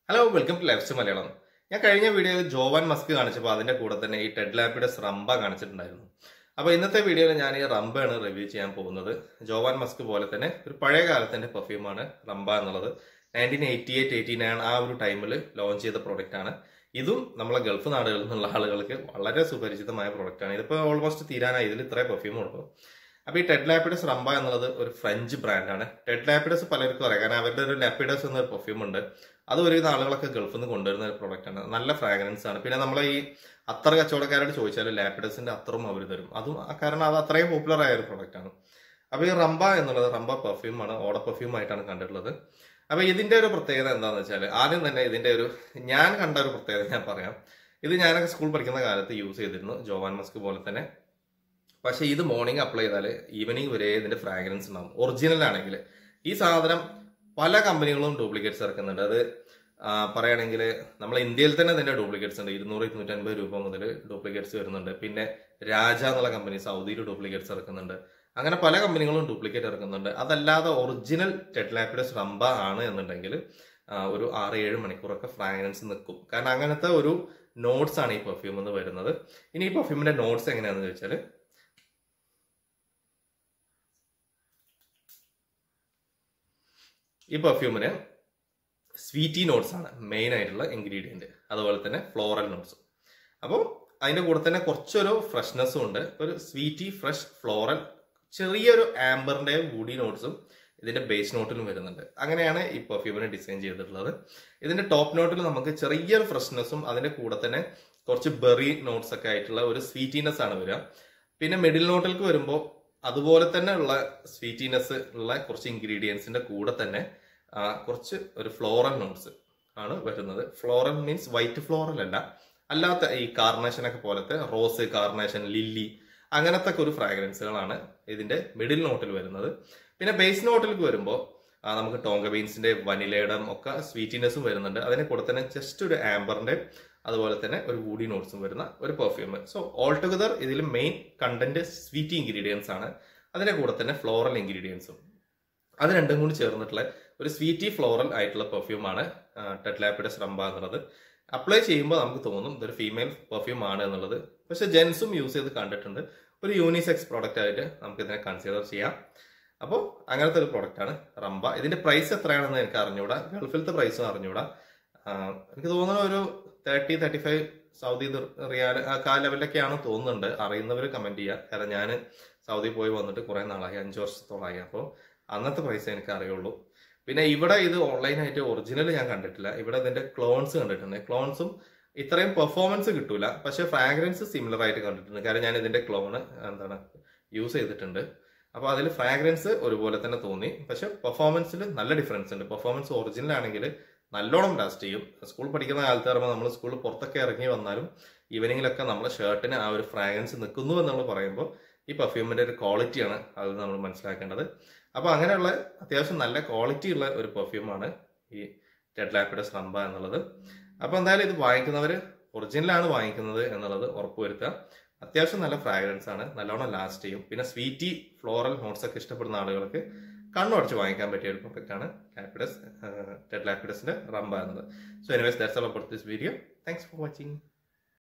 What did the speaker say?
hello welcome to life Malayalam ഞാൻ കഴിഞ്ഞ വീഡിയോയിൽ ജോവാൻ മസ്ക് കാണിച്ചപ്പോൾ അതിന്റെ കൂടെ തന്നെ ഈ ടെഡ് ലാപ്പിഡസ് റംബ കാണിച്ചിട്ടുണ്ടായിരുന്നു അപ്പോൾ ഇന്നത്തെ വീഡിയോയിൽ ഞാൻ ഈ റംബയാണ് റിവ്യൂ ചെയ്യാൻ പോകുന്നത് ജോവാൻ മസ്ക് പോലെ തന്നെ ഒരു പഴയ കാലത്തിന്റെ പെർഫ്യൂമാണ് റംബ എന്നുള്ളത് nineteen eighty eight eighty nine ആ ഒരു ടൈമിൽ ലോഞ്ച് ചെയ്ത പ്രോഡക്റ്റ് ആണ് ഇതും നമ്മളെ ഗൾഫ് നാടുകളിൽ നിന്നുള്ള ആളുകൾക്ക് വളരെ സുപരിചിതമായ പ്രോഡക്റ്റ് ആണ് ഇതിപ്പോൾ ഓൾമോസ്റ്റ് തീരാനായി ഇതിൽ ഇത്രേ പെർഫ്യൂം ഉള്ളൂ അപ്പോൾ ഈ ടെഡ് ലാപ്പിഡസ് റംബ എന്നുള്ളത് ഒരു ഫ്രഞ്ച് ബ്രാൻഡാണ് ടെഡ് ലാപ്പിഡസ് പലർക്കും അറിയാം കാരണം അവരുടെ ഒരു ലാപ്പിഡസ് എന്നൊരു പെർഫ്യൂം ഉണ്ട് അത് ഒരുവിധ ആളുകളൊക്കെ ഗൾഫിൽ നിന്ന് കൊണ്ടുവരുന്ന ഒരു പ്രോഡക്റ്റ് ആണ് നല്ല ഫ്രാഗ്രൻസ് ആണ് പിന്നെ നമ്മളെ ഈ അത്ര കച്ചവടക്കാരോട് ചോദിച്ചാൽ ലാപ്പിഡസിന്റെ അത്രയും അവർ തരും അതും ആ കാരണം അത് അത്രയും പോപ്പുലർ ആയ ഒരു പ്രോഡക്റ്റ് ആണ് അപ്പോൾ ഈ റംബ എന്നുള്ളത് റംബ പെർഫ്യൂം ആണ് ഓട പെർഫ്യൂം ആയിട്ടാണ് കണ്ടിട്ടുള്ളത് അപ്പോൾ ഇതിന്റെ ഒരു പ്രത്യേകത എന്താണെന്ന് വെച്ചാൽ ആദ്യം തന്നെ ഇതിന്റെ ഒരു ഞാൻ കണ്ട ഒരു പ്രത്യേകത ഞാൻ പറയാം ഇത് ഞാനൊക്കെ സ്കൂൾ പഠിക്കുന്ന കാലത്ത് യൂസ് ചെയ്തിരുന്നു ജോവാൻ മസ്ക് പോലെ തന്നെ പക്ഷെ ഇത് മോർണിംഗ് അപ്ലൈ ചെയ്താൽ ഈവനിങ് വരെ ഇതിന്റെ ഫ്രാഗ്രൻസ് ഉണ്ടാവും ഒറിജിനൽ ആണെങ്കിൽ ഈ സാധനം പല കമ്പനികളും ഡ്യൂപ്ലിക്കേറ്റ്സ് ഇറക്കുന്നുണ്ട് അത് ആ, പറയുകയാണെങ്കിൽ നമ്മളെ ഇന്ത്യയിൽ തന്നെ ഇതിന്റെ ഡ്യൂപ്ലിക്കേറ്റ്സ് ഉണ്ട് ഇരുന്നൂറ് ഇരുന്നൂറ്റൻപത് രൂപ മുതൽ ഡ്യൂപ്ലിക്കേറ്റ്സ് വരുന്നുണ്ട് പിന്നെ രാജ എന്നുള്ള കമ്പനി സൗദിയിൽ ഡ്യൂപ്ലിക്കേറ്റ്സ് ഇറക്കുന്നുണ്ട് അങ്ങനെ പല കമ്പനികളും ഡ്യൂപ്ലിക്കേറ്റ് ഇറക്കുന്നുണ്ട് അതല്ലാതെ ഒറിജിനൽ ടെഡ്ലാപ്പിഡസ് റംബ ആണ് എന്നുണ്ടെങ്കിൽ ആ, ഒരു ആറ് ഏഴ് മണിക്കൂറൊക്കെ ഫ്രാഗ്രൻസ് നിൽക്കും കാരണം അങ്ങനത്തെ ഒരു നോട്ട്സ് ആണ് ഈ പെർഫ്യൂം എന്ന് വരുന്നത് ഇനി ഈ പെർഫ്യൂമിന്റെ നോട്ട്സ് എങ്ങനെയാണെന്ന് ചോദിച്ചാൽ ഈ പെർഫ്യൂമിന് സ്വീറ്റി നോട്ട്സ് ആണ് മെയിൻ ആയിട്ടുള്ള ഇൻഗ്രീഡിയൻറ്റ് അതുപോലെ തന്നെ ഫ്ലോറൽ നോട്ട്സ് അപ്പോൾ അതിൻ്റെ കൂടെ തന്നെ കുറച്ചൊരു ഫ്രഷ്നെസ്സും ഉണ്ട് ഒരു സ്വീറ്റി ഫ്രഷ് ഫ്ലോറൽ ചെറിയൊരു ആംബറിൻ്റെ വുഡി നോട്ട്സും ഇതിന്റെ ബേസ് നോട്ടിലും വരുന്നുണ്ട് അങ്ങനെയാണ് ഈ പെർഫ്യൂമിനെ ഡിസൈൻ ചെയ്തിട്ടുള്ളത് ഇതിന്റെ ടോപ്പ് നോട്ടിൽ നമുക്ക് ചെറിയൊരു ഫ്രഷ്നെസ്സും അതിന്റെ കൂടെ തന്നെ കുറച്ച് ബെറി നോട്ട്സ് ഒക്കെ ആയിട്ടുള്ള ഒരു സ്വീറ്റിനെസ് ആണ് വരിക പിന്നെ മിഡിൽ നോട്ടിലേക്ക് വരുമ്പോൾ അതുപോലെ തന്നെ ഉള്ള സ്വീറ്റിനെസ് ഉള്ള കുറച്ച് ഇൻഗ്രീഡിയൻസിന്റെ കൂടെ തന്നെ ആ, കുറച്ച് ഒരു ഫ്ലോറൽ നോട്ട്സ് ആണ് വരുന്നത് ഫ്ലോറൽ മീൻസ് വൈറ്റ് ഫ്ലോറൽ അല്ല അല്ലാത്ത ഈ കാർണേഷൻ ഒക്കെ പോലത്തെ റോസ് കാർണേഷൻ ലില്ലി അങ്ങനത്തെ ഒക്കെ ഒരു ഫ്രാഗ്രൻസുകളാണ് ഇതിന്റെ മിഡിൽ നോട്ടിൽ വരുന്നത് പിന്നെ ബേസ് നോട്ടിലേക്ക് വരുമ്പോൾ നമുക്ക് ടോങ്ക ബീൻസിന്റെ വനിലയുടെ ഒക്കെ സ്വീറ്റിനെസ്സും വരുന്നുണ്ട് അതിനെ കൂടെ തന്നെ ജസ്റ്റ് ഒരു ആംബറിന്റെ അതുപോലെ തന്നെ ഒരു വൂഡി നോട്ട്സും വരുന്ന ഒരു പെർഫ്യൂം സോ ഓൾ ടുഗദർ ഇതിൽ മെയിൻ കണ്ടന്റ് സ്വീറ്റ് ഇൻഗ്രീഡിയൻസ് ആണ് അതിന്റെ കൂടെ തന്നെ ഫ്ലോറൽ ഇൻഗ്രീഡിയൻസും അത് രണ്ടും കൂടി ചേർന്നിട്ടുള്ള ഒരു സ്വീറ്റി ഫ്ലോറൽ ആയിട്ടുള്ള പെർഫ്യൂമാണ് ടെറ്റ്ലാപ്പിഡസ് റംബ എന്നുള്ളത് അപ്ലൈ ചെയ്യുമ്പോൾ നമുക്ക് തോന്നും ഇതൊരു ഫീമെയിൽ പെർഫ്യൂം ആണ് എന്നുള്ളത് പക്ഷെ ജെൻസും യൂസ് ചെയ്ത് കണ്ടിട്ടുണ്ട് ഒരു യൂണിസെക്സ് പ്രോഡക്റ്റ് ആയിട്ട് നമുക്ക് ഇതിനെ കൺസിഡർ ചെയ്യാം അപ്പോൾ അങ്ങനത്തെ ഒരു പ്രോഡക്റ്റ് ആണ് റംബ ഇതിന്റെ പ്രൈസ് എത്രയാണെന്ന് എനിക്ക് അറിഞ്ഞൂടാ ഗൾഫിലത്തെ പ്രൈസും അറിഞ്ഞൂടാ ആ, എനിക്ക് തോന്നുന്നു ഒരു തേർട്ടി തേർട്ടി ഫൈവ് സൗദി ദിർ- റിയാൽ ആ കാ ലെവലിലൊക്കെയാണ് തോന്നുന്നുണ്ട് അറിയുന്നവർ കമന്റ് ചെയ്യുക കാരണം ഞാൻ സൗദി പോയി വന്നിട്ട് കുറെ നാളായി അഞ്ച് വർഷത്തോളായി അപ്പോൾ അന്നത്തെ പ്രൈസ് എനിക്ക് അറിയുള്ളൂ പിന്നെ ഇവിടെ ഇത് ഓൺലൈനായിട്ട് ഒറിജിനൽ ഞാൻ കണ്ടിട്ടില്ല ഇവിടെ ഇതിന്റെ ക്ലോൺസ് കണ്ടിട്ടുണ്ട് ക്ലോൺസും ഇത്രയും പെർഫോമൻസ് കിട്ടൂല പക്ഷെ ഫ്രാഗ്രൻസ് സിമിലർ ആയിട്ട് കണ്ടിട്ടുണ്ട് കാരണം ഞാൻ ഇതിന്റെ ക്ലോണ് എന്താണ് യൂസ് ചെയ്തിട്ടുണ്ട് അപ്പോൾ അതിൽ ഫ്രാഗ്രൻസ് ഒരുപോലെ തന്നെ തോന്നി പക്ഷെ പെർഫോമൻസിൽ നല്ല ഡിഫറൻസ് ഉണ്ട് പെർഫോമൻസ് ഒറിജിനൽ ആണെങ്കിൽ നല്ലോണം ലാസ്റ്റ് ചെയ്യും സ്കൂൾ പഠിക്കുന്ന കാലത്ത് പറയുമ്പോൾ നമ്മൾ സ്കൂളിൽ പുറത്തൊക്കെ ഇറങ്ങി വന്നാലും ഈവനിങ്ങിലൊക്കെ നമ്മുടെ ഷർട്ടിന് ആ ഒരു ഫ്രാഗ്രൻസ് നിൽക്കുന്നു എന്നുള്ള പറയുമ്പോൾ ഈ പെർഫ്യൂമിന്റെ ഒരു ക്വാളിറ്റിയാണ് അത് നമ്മൾ മനസ്സിലാക്കേണ്ടത് അപ്പോൾ അങ്ങനെയുള്ള അത്യാവശ്യം നല്ല ക്വാളിറ്റി ഉള്ള ഒരു പെർഫ്യൂമാണ് ഈ ടെഡ് ലാപ്പിഡസ് റംബ എന്നുള്ളത് അപ്പോൾ എന്തായാലും ഇത് വാങ്ങിക്കുന്നവർ ഒറിജിനലാണ് വാങ്ങിക്കുന്നത് എന്നുള്ളത് ഉറപ്പുവരുത്തുക അത്യാവശ്യം നല്ല ഫ്രാഗ്രൻസ് ആണ് നല്ലോണം ലാസ്റ്റ് ചെയ്യും പിന്നെ സ്വീറ്റി ഫ്ലോറൽ നോട്ട്സ് ഒക്കെ ഇഷ്ടപ്പെടുന്ന ആളുകൾക്ക് കണ്ണുടച്ച് വാങ്ങിക്കാൻ പറ്റിയ ഒരു പ്രൊഡക്റ്റ് ആണ് ലാപ്പിഡസ് ടെഡ് ലാപ്പിഡസിന്റെ റംബ എന്നത് so anyways that's all about this video thanks for watching